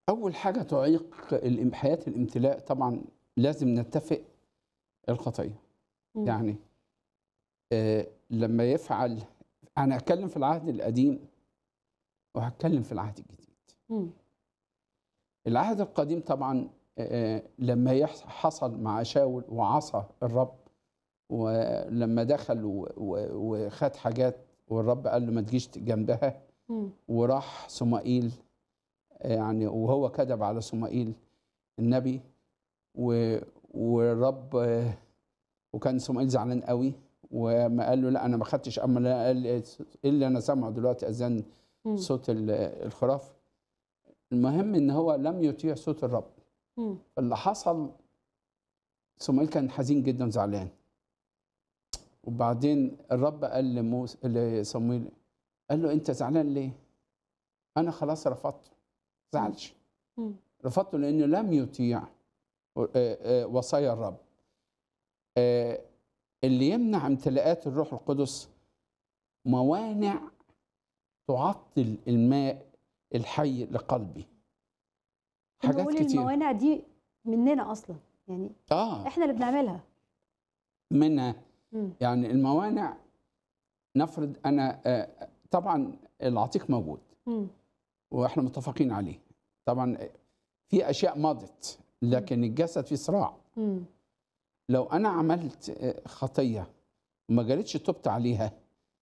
أول حاجة تعيق الام- حياة الامتلاء طبعا لازم نتفق الخطية مم. يعني آه لما يفعل أنا هتكلم في العهد القديم وهتكلم في العهد الجديد مم. العهد القديم طبعا آه، لما يحص- حصل مع شاول وعصى الرب ولما دخل و- و- وخد حاجات والرب قال له ما تجيش جنبها مم. وراح صمائيل يعني وهو كذب على صمائيل النبي و- والرب آه، وكان صمائيل زعلان قوي وما قال له لا انا ما خدتش اما لا قال ايه اللي انا سامعه دلوقتي اذان مم. صوت ال- الخراف المهم ان هو لم يطيع صوت الرب مم. اللي حصل صموئيل كان حزين جدا زعلان وبعدين الرب قال لموسى لصموئيل قال له انت زعلان ليه؟ انا خلاص رفضته زعلش مم. رفضته لانه لم يطيع آه، آه، وصايا الرب آه، اللي يمنع امتلاءات الروح القدس موانع تعطل الماء الحي لقلبي حاجات بنقول كتير الموانع دي مننا اصلا يعني اه احنا اللي بنعملها منها مم. يعني الموانع نفرض انا آه، طبعا العتيق موجود مم. واحنا متفقين عليه طبعا في اشياء مضت لكن الجسد فيه صراع مم. لو انا عملت آه، خطيه وما جالتش تبت عليها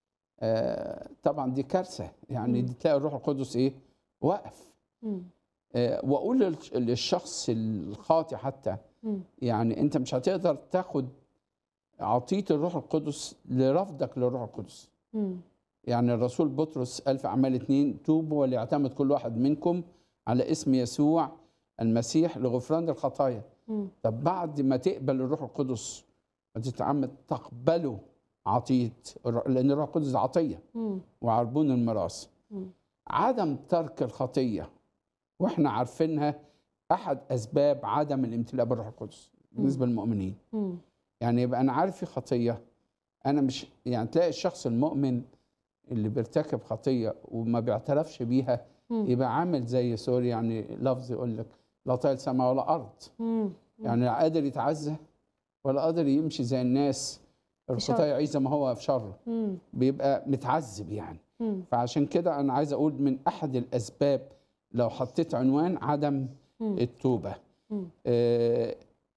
آه، طبعا دي كارثه يعني مم. دي تلاقي الروح القدس ايه واقف مم. آه، واقول للش- للشخص الخاطئ حتى مم. يعني انت مش هتقدر تاخد عطيه الروح القدس لرفضك للروح القدس مم. يعني الرسول بطرس قال في اعمال اتنين توبوا وليعتمد كل واحد منكم على اسم يسوع المسيح لغفران الخطايا مم. طب بعد ما تقبل الروح القدس وتتعمد تقبله عطيه الر- لان الروح القدس عطيه مم. وعربون الميراث مم. عدم ترك الخطيه واحنا عارفينها احد اسباب عدم الامتلاء بالروح القدس بالنسبه للمؤمنين مم. يعني يبقى انا عارف في خطيه انا مش يعني تلاقي الشخص المؤمن اللي بيرتكب خطيه وما بيعترفش بيها مم. يبقى عامل زي سوري يعني لفظ يقول لك لا طايل سماء ولا ارض مم. يعني لا قادر يتعزى ولا قادر يمشي زي الناس الخطايا يعيش زي ما هو في شره مم. بيبقى متعذب يعني مم. فعشان كده انا عايز اقول من احد الاسباب لو حطيت عنوان عدم مم. التوبه مم. آه،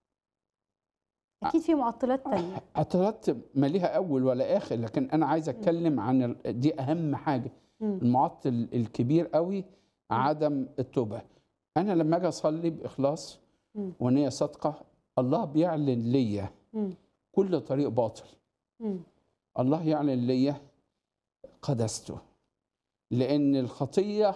اكيد في معطلات تانية اعتراضات ما ليها اول ولا اخر لكن انا عايز اتكلم عن ال- دي اهم حاجه مم. المعطل الكبير قوي عدم التوبه انا لما اجي اصلي باخلاص مم. ونيه صادقه الله بيعلن ليا مم. كل طريق باطل مم. الله يعلن ليا قدسته لان الخطيه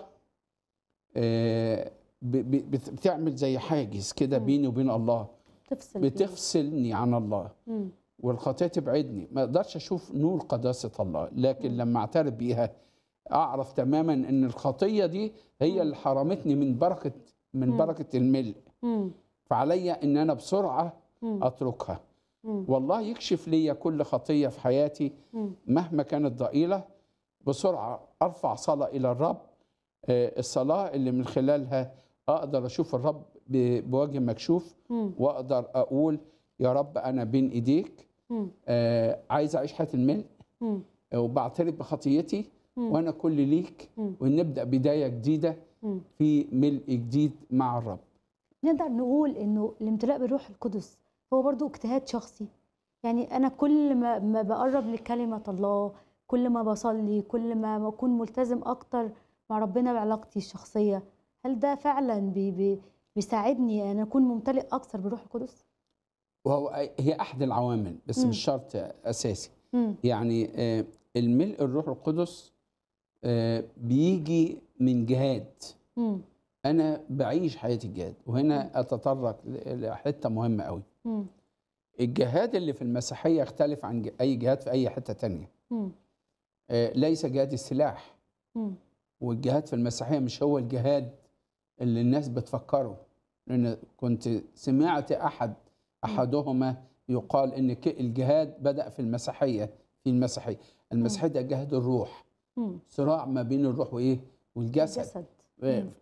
آه، ب- ب- بت- بتعمل زي حاجز كده مم. بيني وبين الله تفصل بتفصلني عن الله مم. والخطيه تبعدني ما اقدرش اشوف نور قداسه الله لكن مم. لما اعترف بيها اعرف تماما ان الخطيه دي هي مم. اللي حرمتني من بركه من مم. بركه الملء مم. فعليا ان انا بسرعه مم. اتركها مم. والله يكشف لي كل خطيه في حياتي مم. مهما كانت ضئيله بسرعه ارفع صلاه الى الرب آه، الصلاه اللي من خلالها اقدر اشوف الرب ب- بوجه مكشوف مم. واقدر اقول يا رب انا بين ايديك مم. آه، عايز اعيش حياه الملء مم. آه، وبعترف بخطيتي مم. وانا كل ليك مم. ونبدا بدايه جديده مم. في ملء جديد مع الرب نقدر نقول انه الامتلاء بالروح القدس هو برضو اجتهاد شخصي يعني انا كل ما ما بقرب لكلمه الله كل ما بصلي كل ما بكون ملتزم اكتر مع ربنا بعلاقتي الشخصيه هل ده فعلا بي بي بيساعدني ان اكون ممتلئ اكثر بالروح القدس وهو هي احد العوامل بس مم. مش شرط اساسي مم. يعني آه، الملء الروح القدس آه، بيجي من جهاد مم. انا بعيش حياه الجهاد وهنا اتطرق ل- لحته مهمه قوي مم. الجهاد اللي في المسيحيه يختلف عن ج- اي جهاد في اي حته تانية مم. آه، ليس جهاد السلاح مم. والجهاد في المسيحيه مش هو الجهاد اللي الناس بتفكره لان كنت سمعت احد احدهما يقال ان ك- الجهاد بدا في المسيحيه في المسيحيه المسيحيه ده جهاد الروح مم. صراع ما بين الروح وايه والجسد الجسد آه، مم.